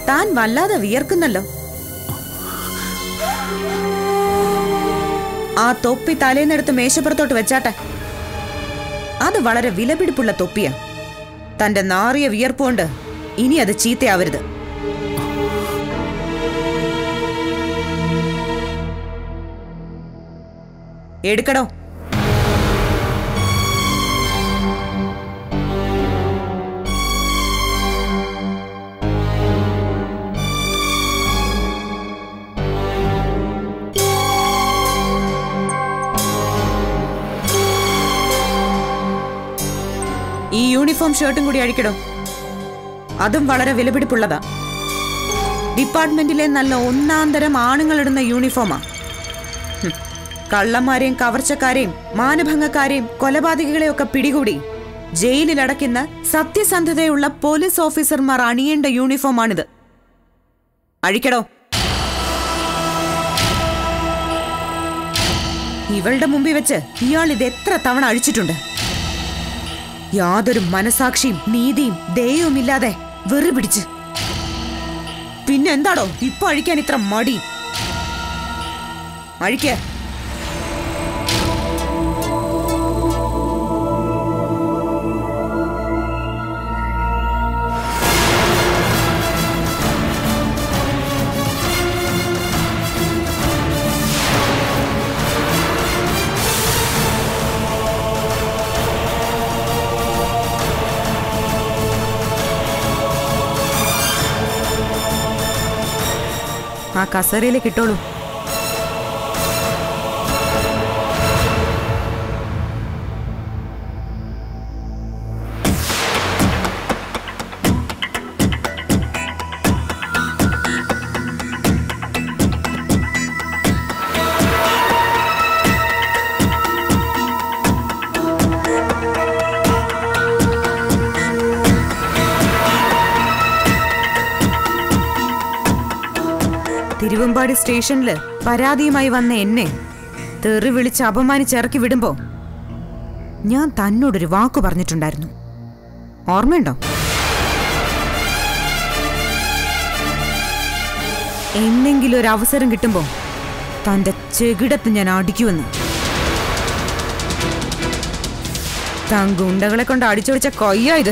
താൻ വല്ലാതെ വിയർക്കുന്നല്ലോ ആ തൊപ്പി തലേന്നെടുത്ത് മേശപ്പുറത്തോട്ട് വെച്ചാട്ടെ അത് വളരെ വിലപിടിപ്പുള്ള തൊപ്പിയാ തന്റെ നാറിയ വിയർപ്പുകൊണ്ട് ഇനി അത് ചീത്തയാവരുത് എടുക്കടോ ഈ യൂണിഫോം ഷർട്ടും കൂടി അഴിക്കടോ അതും വളരെ വിലപിടിപ്പുള്ളതാ ഡിപ്പാർട്ട്മെന്റിലെ നല്ല ഒന്നാന്തരം ആണുങ്ങളിടുന്ന യൂണിഫോമാ ഹും. കള്ളന്മാരെയും കവർച്ചക്കാരെയും മാനഭംഗക്കാരെയും കൊലപാതകികളെയും ഒക്കെ പിടികൂടി ജയിലിലടയ്ക്കുന്ന സത്യസന്ധതയുള്ള പോലീസ് ഓഫീസർമാർ അണിയേണ്ട യൂണിഫോമാണിത് അഴിക്കടോ ഇവളുടെ മുമ്പിൽ വെച്ച് ഇയാൾ ഇത് എത്ര തവണ അഴിച്ചിട്ടുണ്ട് യാതൊരു മനസാക്ഷിയും നീതിയും ദയവുമില്ലാതെ വെറു പിടിച്ച് പിന്നെ എന്താടോ ഇപ്പൊ അഴിക്കാൻ ഇത്ര മടി അഴിക്ക ആ കസേരയിലേക്ക് ഇട്ടോളൂ തിരുവമ്പാടി സ്റ്റേഷനില് പരാതിയുമായി വന്ന എന്നെ തെറി വിളിച്ച് അപമാനിച്ചിറക്കി വിടുമ്പോ ഞാൻ തന്നോടൊരു വാക്കു പറഞ്ഞിട്ടുണ്ടായിരുന്നു ഓർമ്മയുണ്ടോ എന്നെങ്കിലും ഒരു അവസരം കിട്ടുമ്പോ തന്റെ ചെകിടത്ത് ഞാൻ അടിക്കുമെന്ന് താൻ ഗുണ്ടകളെ കൊണ്ട് അടിച്ചൊടിച്ച കൊയ്യാ ഇത്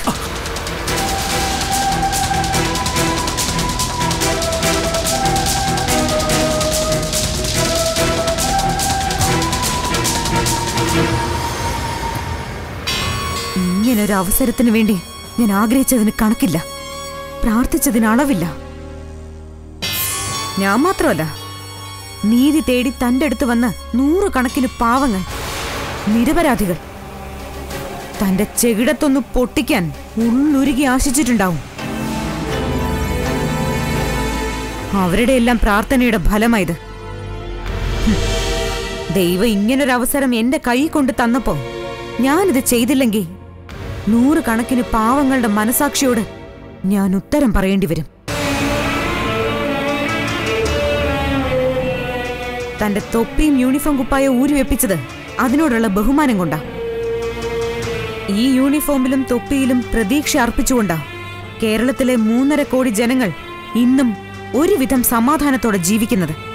ഇങ്ങനൊരു അവസരത്തിന് വേണ്ടി ഞാൻ ആഗ്രഹിച്ചതിന് കണക്കില്ല പ്രാർത്ഥിച്ചതിന് അളവില്ല ഞാൻ മാത്രമല്ല നീതി തേടി തന്റെ അടുത്ത് വന്ന നൂറുകണക്കിന് പാവങ്ങൾ നിരപരാധികൾ തന്റെ ചെകിടത്തൊന്ന് പൊട്ടിക്കാൻ ഉള്ളുരുകി ആശിച്ചിട്ടുണ്ടാവും അവരുടെ എല്ലാം പ്രാർത്ഥനയുടെ ഫലമായത് ഹും. ദൈവം ഇങ്ങനൊരു അവസരം എന്റെ കൈ കൊണ്ട് തന്നപ്പോ ഞാനിത് ചെയ്തില്ലെങ്കിൽ നൂറുകണക്കിന് പാവങ്ങളുടെ മനസാക്ഷിയോട് ഞാൻ ഉത്തരം പറയേണ്ടി വരും തന്റെ തൊപ്പിയും യൂണിഫോം കുപ്പായ ഊരി വെപ്പിച്ചത് അതിനോടുള്ള ബഹുമാനം കൊണ്ടാ ഈ യൂണിഫോമിലും തൊപ്പിയിലും പ്രതീക്ഷ അർപ്പിച്ചുകൊണ്ടാ കേരളത്തിലെ മൂന്നര കോടി ജനങ്ങൾ ഇന്നും ഒരുവിധം സമാധാനത്തോടെ ജീവിക്കുന്നത്